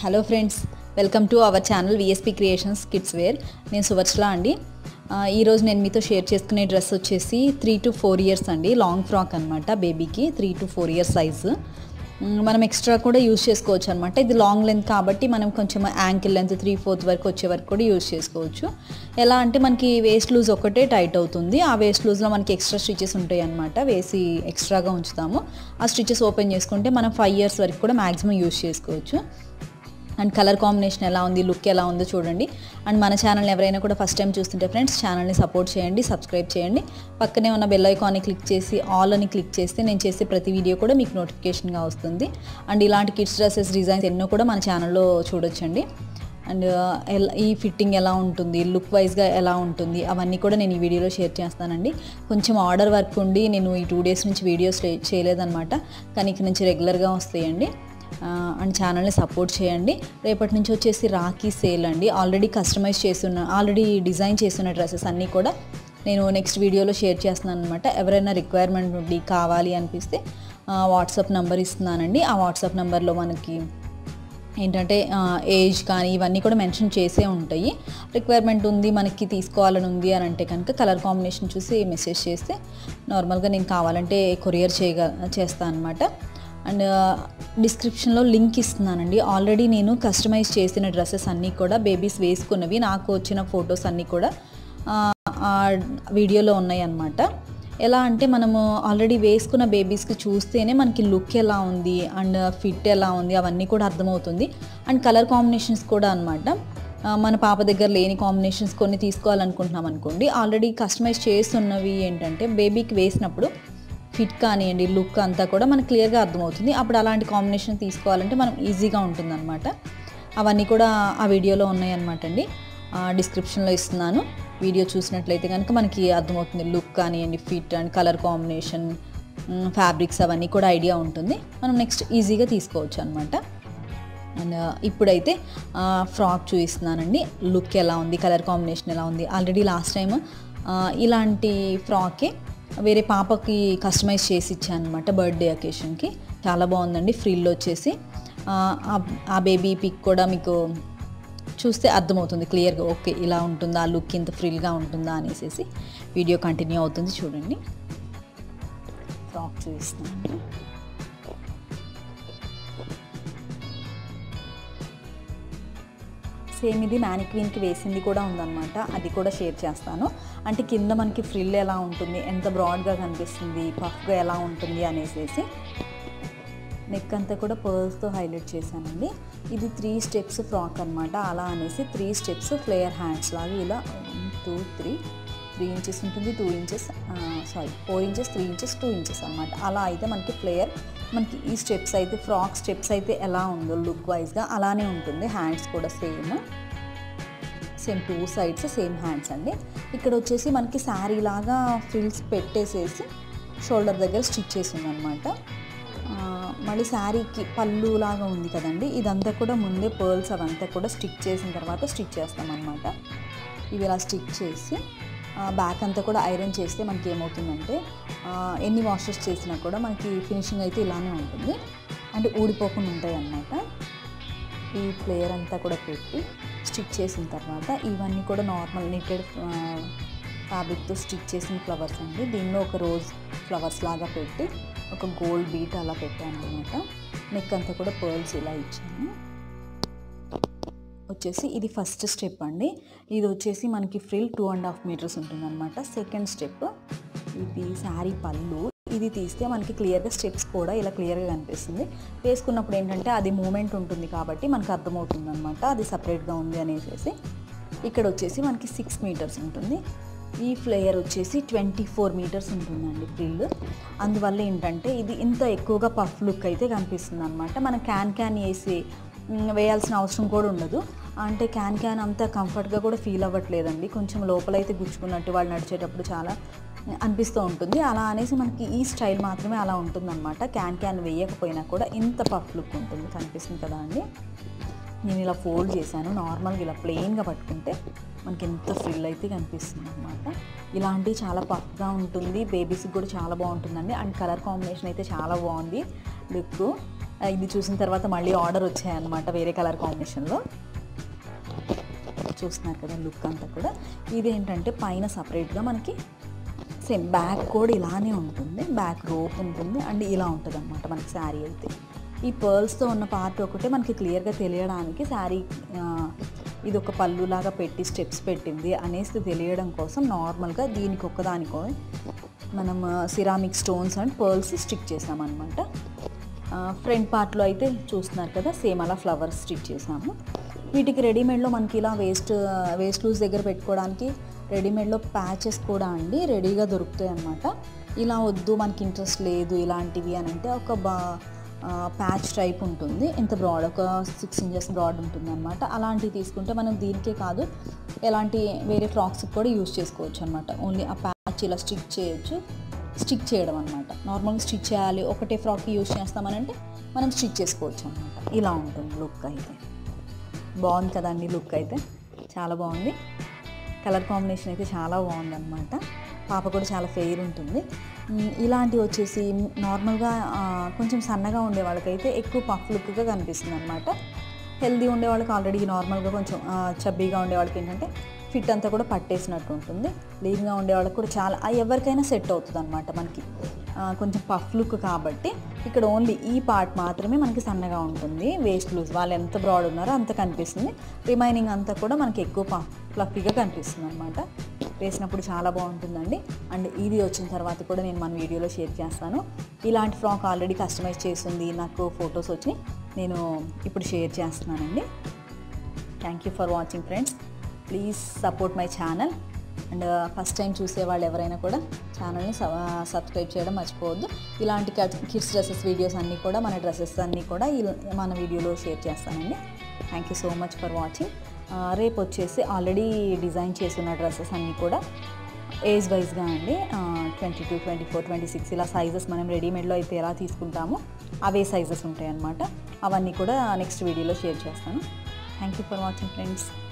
hello friends welcome to our channel VSP creations kids where నేను సువర్చలా అండి ఆ, ఈరోజు నేను మీతో షేర్ చేసుకునే డ్రెస్ వచ్చేసి త్రీ టు ఫోర్ ఇయర్స్ అండి లాంగ్ ఫ్రాక్ అనమాట బేబీకి three to four years size మ్, మనం ఎక్స్ట్రా కూడా యూస్ చేసుకోవచ్చు అనమాట ఇది లాంగ్ లెంత్ కాబట్టి మనం కొంచెం యాంకిల్ లెంత్ త్రీ ఫోర్త్ వరకు వచ్చే వరకు కూడా యూస్ చేసుకోవచ్చు ఎలా అంటే మనకి వేస్ట్ లూజ్ ఒకటే టైట్ అవుతుంది ఆ వేస్ట్ లూజ్లో మనకి ఎక్స్ట్రా స్టిచెస్ ఉంటాయి అనమాట వేసి ఎక్స్ట్రాగా ఉంచుతాము ఆ స్టిచెస్ ఓపెన్ చేసుకుంటే మనం ఫైవ్ ఇయర్స్ వరకు కూడా మ్యాక్సిమం యూస్ చేసుకోవచ్చు అండ్ కలర్ కాంబినేషన్ ఎలా ఉంది లుక్ ఎలా ఉందో చూడండి అండ్ మన ఛానల్ ఎవరైనా కూడా ఫస్ట్ టైం చూస్తుంటే ఫ్రెండ్స్ ఛానల్ని సపోర్ట్ చేయండి సబ్స్క్రైబ్ చేయండి పక్కనే ఉన్న బెల్ ఐకాన్ని క్లిక్ చేసి ఆల్ అని క్లిక్ చేస్తే నేను చేసే ప్రతి వీడియో కూడా మీకు నోటిఫికేషన్గా వస్తుంది అండ్ ఇలాంటి కిడ్స్ డ్రెస్సెస్ డిజైన్స్ ఎన్నో కూడా మన ఛానల్లో చూడొచ్చండి అండ్ ఎలా ఈ ఫిట్టింగ్ ఎలా ఉంటుంది లుక్ వైజ్గా ఎలా ఉంటుంది అవన్నీ కూడా నేను ఈ వీడియోలో షేర్ చేస్తానండి కొంచెం ఆర్డర్ వర్క్ ఉండి నేను ఈ టూ డేస్ నుంచి వీడియోస్ చేయలేదన్నమాట కానీ ఇక నుంచి రెగ్యులర్గా వస్తాయండి ఆ, అండ్ ఛానల్ని సపోర్ట్ చేయండి రేపటి నుంచి వచ్చేసి రాఖీ సేల్ అండి ఆల్రెడీ కస్టమైజ్ చేస్తున్న ఆల్రెడీ డిజైన్ చేస్తున్న డ్రెస్సెస్ అన్నీ కూడా నేను నెక్స్ట్ వీడియోలో షేర్ చేస్తున్నాను అనమాట ఎవరైనా రిక్వైర్మెంట్ ఉండి కావాలి అనిపిస్తే వాట్సాప్ నెంబర్ ఇస్తున్నానండి ఆ వాట్సాప్ నెంబర్లో మనకి ఏంటంటే ఆ, ఏజ్ కానీ ఇవన్నీ కూడా మెన్షన్ చేసే ఉంటాయి రిక్వైర్మెంట్ ఉంది మనకి తీసుకోవాలని ఉంది అని అంటే కనుక కలర్ కాంబినేషన్ చూసి మెసేజ్ చేస్తే నార్మల్గా నేను కావాలంటే కొరియర్ చేయగ చేస్తాను అనమాట అండ్ డిస్క్రిప్షన్లో లింక్ ఇస్తున్నానండి ఆల్రెడీ నేను కస్టమైజ్ చేసిన డ్రెస్సెస్ అన్నీ కూడా బేబీస్ వేసుకున్నవి నాకు వచ్చిన ఫొటోస్ అన్నీ కూడా ఆ, ఆ వీడియోలో ఉన్నాయి అన్నమాట ఎలా అంటే మనము ఆల్రెడీ వేసుకున్న బేబీస్కి చూస్తేనే మనకి లుక్ ఎలా ఉంది అండ్ ఫిట్ ఎలా ఉంది అవన్నీ కూడా అర్థమవుతుంది అండ్ కలర్ కాంబినేషన్స్ కూడా అనమాట మన పాప దగ్గర లేని కాంబినేషన్స్ కొన్ని తీసుకోవాలనుకుంటున్నాం అనుకోండి ఆల్రెడీ కస్టమైజ్ చేస్తున్నవి ఏంటంటే బేబీకి వేసినప్పుడు ఫిట్ కానివ్వండి లుక్ అంతా కూడా మనకు క్లియర్గా అర్థమవుతుంది అప్పుడు అలాంటి కాంబినేషన్ తీసుకోవాలంటే మనం ఈజీగా ఉంటుందన్నమాట అవన్నీ కూడా ఆ వీడియోలో ఉన్నాయన్నమాట అండి డిస్క్రిప్షన్లో ఇస్తున్నాను వీడియో చూసినట్లయితే కనుక మనకి అర్థమవుతుంది లుక్ కానివ్వండి fit and colour combination fabrics అవన్నీ కూడా ఐడియా ఉంటుంది మనం నెక్స్ట్ ఈజీగా తీసుకోవచ్చు అనమాట అండ్ ఇప్పుడైతే ఫ్రాక్ చూపిస్తున్నానండి లుక్ ఎలా ఉంది కలర్ కాంబినేషన్ ఎలా ఉంది ఆల్రెడీ లాస్ట్ టైం ఇలాంటి ఫ్రాకే వేరే పాపకి కస్టమైజ్ చేసి ఇచ్చాను అనమాట బర్త్డే అకేషన్కి చాలా బాగుందండి ఫ్రిల్ వచ్చేసి ఆ, ఆ- ఆ బేబీ పిక్ కూడా మీకు చూస్తే అర్థమవుతుంది క్లియర్గా ఓకే ఇలా ఉంటుందా ఆ లుక్ ఇంత ఫ్రిల్గా ఉంటుందా అనేసి వీడియో కంటిన్యూ అవుతుంది చూడండి ఫ్రాక్ చూపిస్తున్నాను సేమ్ ఇది మ్యానిక్వీన్కి వేసింది కూడా ఉందన్నమాట అది కూడా షేర్ చేస్తాను అంటే కింద మనకి ఫ్రిల్ ఎలా ఉంటుంది ఎంత బ్రాడ్గా కనిపిస్తుంది పఫ్గా ఎలా ఉంటుంది అనేసి నెక్ అంతా కూడా పర్ల్స్తో హైలైట్ చేశానండి ఇది త్రీ స్టెప్స్ ఫ్రాక్ అనమాట అలా అనేసి త్రీ స్టెప్స్ ఫ్లేయర్ హ్యాండ్స్ లాగా ఇలా టూ త్రీ త్రీ ఇంచెస్ ఉంటుంది two inches sorry four inches three inches two inches అనమాట అలా అయితే మనకి ఫ్లేయర్ మనకి ఈ స్టెప్స్ అయితే ఫ్రాక్ స్టెప్స్ అయితే ఎలా ఉందో లుక్ వైజ్గా అలానే ఉంటుంది హ్యాండ్స్ కూడా same same two sides same hands అండి ఇక్కడ వచ్చేసి మనకి శారీ లాగా ఫ్రిల్స్ పెట్టేసేసి షోల్డర్ దగ్గర స్టిచ్ చేసి ఉందన్నమాట ఆ, మళ్ళీ శారీకి పళ్ళు లాగా ఉంది కదండి ఇదంతా కూడా ముందే పర్ల్స్ అవంతా కూడా స్టిచ్ చేసిన తర్వాత స్టిచ్ చేస్తామన్నమాట ఇవి ఇలా స్టిచ్ చేసి బ్యాక్ అంతా కూడా ఐరన్ చేస్తే మనకి ఏమవుతుందంటే ఆ, ఎన్ని వాషెస్ చేసినా కూడా మనకి ఫినిషింగ్ అయితే ఇలానే ఉంటుంది అంటే ఊడిపోకుండా ఉంటాయి అన్నమాట ఈ ప్లేయర్ అంతా కూడా పెట్టి స్టిచ్ చేసిన తర్వాత ఇవన్నీ కూడా నార్మల్ నీటెడ్ ఫ్యాబ్రిక్తో స్టిచ్ చేసిన ఫ్లవర్స్ అండి దీనిలో ఒక రోజ్ ఫ్లవర్స్ లాగా పెట్టి ఒక గోల్డ్ బీట్ అలా పెట్టాను అనమాట నెక్ అంతా కూడా పర్ల్స్ ఇలా ఇచ్చాను వచ్చేసి ఇది ఫస్ట్ స్టెప్ అండి ఇది వచ్చేసి మనకి frill two and half metres ఉంటుంది అనమాట సెకండ్ స్టెప్ ఇది శారీ పళ్ళు ఇది తీస్తే మనకి క్లియర్గా స్టెప్స్ కూడా ఇలా క్లియర్గా కనిపిస్తుంది వేసుకున్నప్పుడు ఏంటంటే అది మూమెంట్ ఉంటుంది కాబట్టి మనకు అర్థమవుతుంది అనమాట అది సపరేట్గా ఉంది అనేసి ఇక్కడ వచ్చేసి మనకి సిక్స్ మీటర్స్ ఉంటుంది ఈ ఫ్లేయర్ వచ్చేసి ట్వంటీ ఫోర్ మీటర్స్ ఉంటుందండి ఫ్రిల్ అందువల్ల ఏంటంటే ఇది ఇంత ఎక్కువగా పఫ్ లుక్ అయితే కనిపిస్తుంది అనమాట మనం క్యాన్ క్యాన్ వేసి మ్, వేయాల్సిన అవసరం కూడా ఉండదు అంటే క్యాన్ క్యాన్ అంతా కంఫర్ట్గా కూడా ఫీల్ అవ్వట్లేదండి కొంచెం లోపలైతే గుచ్చుకున్నట్టు వాళ్ళు నడిచేటప్పుడు చాలా అనిపిస్తూ ఉంటుంది అలా అనేసి మనకి ఈ స్టైల్ మాత్రమే అలా ఉంటుందన్నమాట క్యాన్ క్యాన్ వేయకపోయినా కూడా ఇంత పఫ్ లుక్ ఉంటుంది కనిపిస్తుంది కదా అండి నేను ఇలా ఫోల్డ్ చేశాను నార్మల్గా ఇలా ప్లెయిన్గా పట్టుకుంటే మనకి ఎంత ఫ్రిల్ అయితే కనిపిస్తుంది అనమాట ఇలాంటివి చాలా పఫ్గా ఉంటుంది బేబీస్కి కూడా చాలా బాగుంటుందండి అండ్ కలర్ కాంబినేషన్ అయితే చాలా బాగుంది లుక్ ఆ, ఇది చూసిన తర్వాత మళ్ళీ ఆర్డర్ వచ్చాయన్నమాట వేరే కలర్ కాంబినేషన్లో చూస్తున్నారు కదా లుక్ అంతా కూడా ఇదేంటంటే పైన సపరేట్గా మనకి సేమ్ బ్యాక్ కూడా ఇలానే ఉంటుంది బ్యాక్ రోప్ ఉంటుంది అండ్ ఇలా ఉంటుంది అనమాట మనకి శారీ అయితే ఈ పర్ల్స్తో ఉన్న పార్ట్ ఒకటే మనకి క్లియర్గా తెలియడానికి శారీ ఇది ఒక పళ్ళులాగా పెట్టి స్టెప్స్ పెట్టింది అనేసి తెలియడం కోసం నార్మల్గా దీనికి ఒక్కదానికో మనం ceramic stones and pearls stick చేసామన్నమాట ఫ్రంట్ పార్ట్లో అయితే చూస్తున్నారు కదా సేమ్ అలా ఫ్లవర్స్ స్టిచ్ చేసాము వీటికి రెడీమేడ్లో మనకి ఇలా వేస్ట్ వేస్ట్ లూజ్ దగ్గర పెట్టుకోవడానికి రెడీమేడ్లో ప్యాచెస్ కూడా అండి రెడీగా దొరుకుతాయి అన్నమాట ఇలా వద్దు మనకి ఇంట్రెస్ట్ లేదు ఇలాంటివి అని అంటే ఒక బా ప్యాచ్ టైప్ ఉంటుంది ఎంత బ్రాడ్ ఒక సిక్స్ ఇంచెస్ బ్రాడ్ ఉంటుంది అనమాట అలాంటివి తీసుకుంటే మనం దీనికే కాదు ఎలాంటి వేరే ఫ్రాక్స్కి కూడా యూజ్ చేసుకోవచ్చు అనమాట ఓన్లీ ఆ ప్యాచ్ ఇలా స్టిక్ చేయొచ్చు స్టిక్ చేయడం అనమాట నార్మల్గా స్టిచ్ చేయాలి ఒకటే ఫ్రాక్కి యూజ్ చేస్తామనంటే మనం స్టిచ్ చేసుకోవచ్చు అనమాట ఇలా ఉంటుంది లుక్ అయితే బాగుంది కదండి లుక్ అయితే చాలా బాగుంది కలర్ కాంబినేషన్ అయితే చాలా బాగుందన్నమాట పాప కూడా చాలా ఫెయిర్ ఉంటుంది మ్, ఇలాంటివి వచ్చేసి నార్మల్గా ఆ, కొంచెం సన్నగా ఉండే వాళ్ళకైతే ఎక్కువ పఫ్ లుక్గా కనిపిస్తుంది అనమాట హెల్దీ ఉండే వాళ్ళకి ఆల్రెడీ నార్మల్గా కొంచెం ఆ, చబ్బీగా ఉండే వాళ్ళకి ఏంటంటే ఫిట్ అంతా కూడా పట్టేసినట్టు ఉంటుంది లీన్గా ఉండే వాళ్ళకి కూడా చాలా ఆ, ఎవరికైనా సెట్ అవుతుంది అనమాట మనకి ఆ, కొంచెం పఫ్ లుక్ కాబట్టి ఇక్కడ ఓన్లీ ఈ పార్ట్ మాత్రమే మనకి సన్నగా ఉంటుంది వేస్ట్ లూజ్ వాళ్ళు ఎంత బ్రాడ్ ఉన్నారో అంత కనిపిస్తుంది రిమైనింగ్ అంతా కూడా మనకి ఎక్కువ ప ఫ్లఫీగా కనిపిస్తుంది అనమాట వేసినప్పుడు చాలా బాగుంటుందండి అండ్ ఇది వచ్చిన తర్వాత కూడా నేను మన వీడియోలో షేర్ చేస్తాను ఇలాంటి ఫ్రాక్ ఆల్రెడీ కస్టమైజ్ చేసింది నాకు ఫొటోస్ వచ్చినాయి నేను ఇప్పుడు షేర్ చేస్తున్నానండి thank you for watching friends please support my channel and first time చూసే వాళ్ళు ఎవరైనా కూడా ఛానల్ని సబ్స్క్రైబ్ చేయడం మర్చిపోవద్దు ఇలాంటి కిడ్స్ డ్రెస్సెస్ వీడియోస్ అన్నీ కూడా మన డ్రెస్సెస్ అన్నీ కూడా ఈ- మన వీడియోలో షేర్ చేస్తానండి thank you so much for watching రేపు వచ్చేసి ఆల్రెడీ డిజైన్ చేస్తున్న డ్రెస్సెస్ అన్నీ కూడా ఏజ్ వైజ్గా అండి twenty two twenty four twenty six ఇలా సైజెస్ మనం రెడీమేడ్లో అయితే ఎలా తీసుకుంటామో అవే సైజెస్ ఉంటాయి అన్నమాట అవన్నీ కూడా నెక్స్ట్ వీడియోలో షేర్ చేస్తాను thank you for watching friends